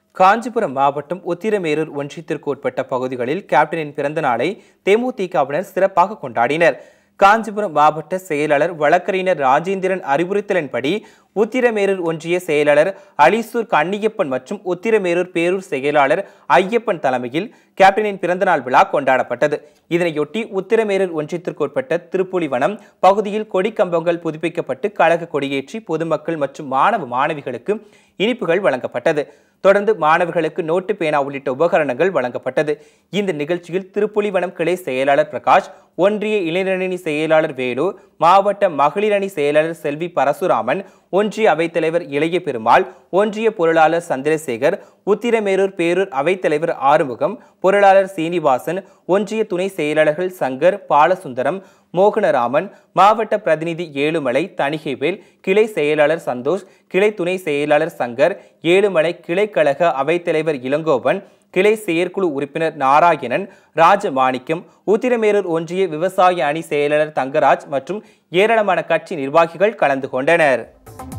காஞ்சிபுரம் மாவட்டம் உத்திரமேரூர் ஒன்றியத்திற்கு உட்பட்ட பகுதிகளில் கேப்டனின் பிறந்த நாளை தேமுதிகவினர் சிறப்பாக கொண்டாடினர் காஞ்சிபுரம் மாவட்ட செயலாளர் வழக்கறிஞர் ராஜேந்திரன் அறிவுறுத்தலின்படி உத்திரமேரூர் ஒன்றிய செயலாளர் அலிசூர் கன்னியப்பன் மற்றும் உத்திரமேரூர் பேரூர் செயலாளர் ஐயப்பன் தலைமையில் கேப்டனின் பிறந்தநாள் விழா கொண்டாடப்பட்டது இதனையொட்டி உத்திரமேரூர் ஒன்றியத்திற்கு உட்பட்ட திருப்புலிவனம் பகுதியில் கொடிக்கம்பங்கள் புதுப்பிக்கப்பட்டு கழக கொடியேற்றி பொதுமக்கள் மற்றும் மாணவ மாணவிகளுக்கு இனிப்புகள் வழங்கப்பட்டது தொடர்ந்து மாணவர்களுக்கு நோட்டு பேனா உள்ளிட்ட உபகரணங்கள் வழங்கப்பட்டது இந்த நிகழ்ச்சியில் திருப்புலிவனம் கிளை செயலாளர் பிரகாஷ் ஒன்றிய இளைஞரணி செயலாளர் வேலு மாவட்ட மகளிர் அணி செயலாளர் செல்வி பரசுராமன் ஒன்றிய அவைத்தலைவர் இளைய பெருமாள் ஒன்றிய பொருளாளர் சந்திரசேகர் உத்திரமேரூர் பேரூர் அவைத்தலைவர் ஆறுமுகம் பொருளாளர் சீனிவாசன் ஒன்றிய துணை செயலாளர்கள் சங்கர் பாலசுந்தரம் மோகனராமன் மாவட்ட பிரதிநிதி ஏழுமலை தணிகைவேல் கிளை செயலாளர் சந்தோஷ் கிளை துணை செயலாளர் சங்கர் ஏழுமலை கிளைக்கழக அவைத்தலைவர் இளங்கோவன் கிளை செயற்குழு உறுப்பினர் நாராயணன் ராஜமாணிக்கம் உத்திரமேரூர் ஒன்றிய விவசாய அணி செயலாளர் தங்கராஜ் மற்றும் ஏராளமான கட்சி நிர்வாகிகள் கலந்து கொண்டனர்